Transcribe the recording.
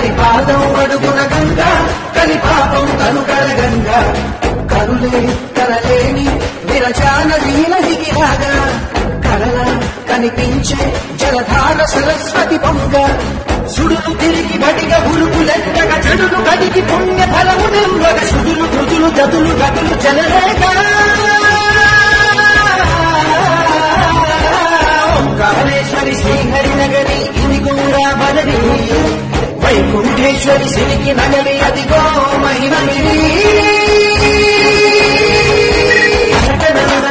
కలిపాదం అడుగున గంగ కలిపాపం కనుకల గంగ కరులే కరలేని విరచాన నీలదికి రాగా కరల కనిపించే జలధార సరస్వతి పొంగ సుడులు తిరిగి బడిగ ఉరుకు లెక్కగ చెడులు కడిగి పుణ్య ఫలము నిల్వగ సుడులు రుజులు గదులు గదులు జలరేఖ ఓంకారేశ్వరి శ్రీహరి నగరి ఇది కూడా బలరి వైకుంఠేశ్వరి సిరికి నగరి అదిగో మహిమగిరి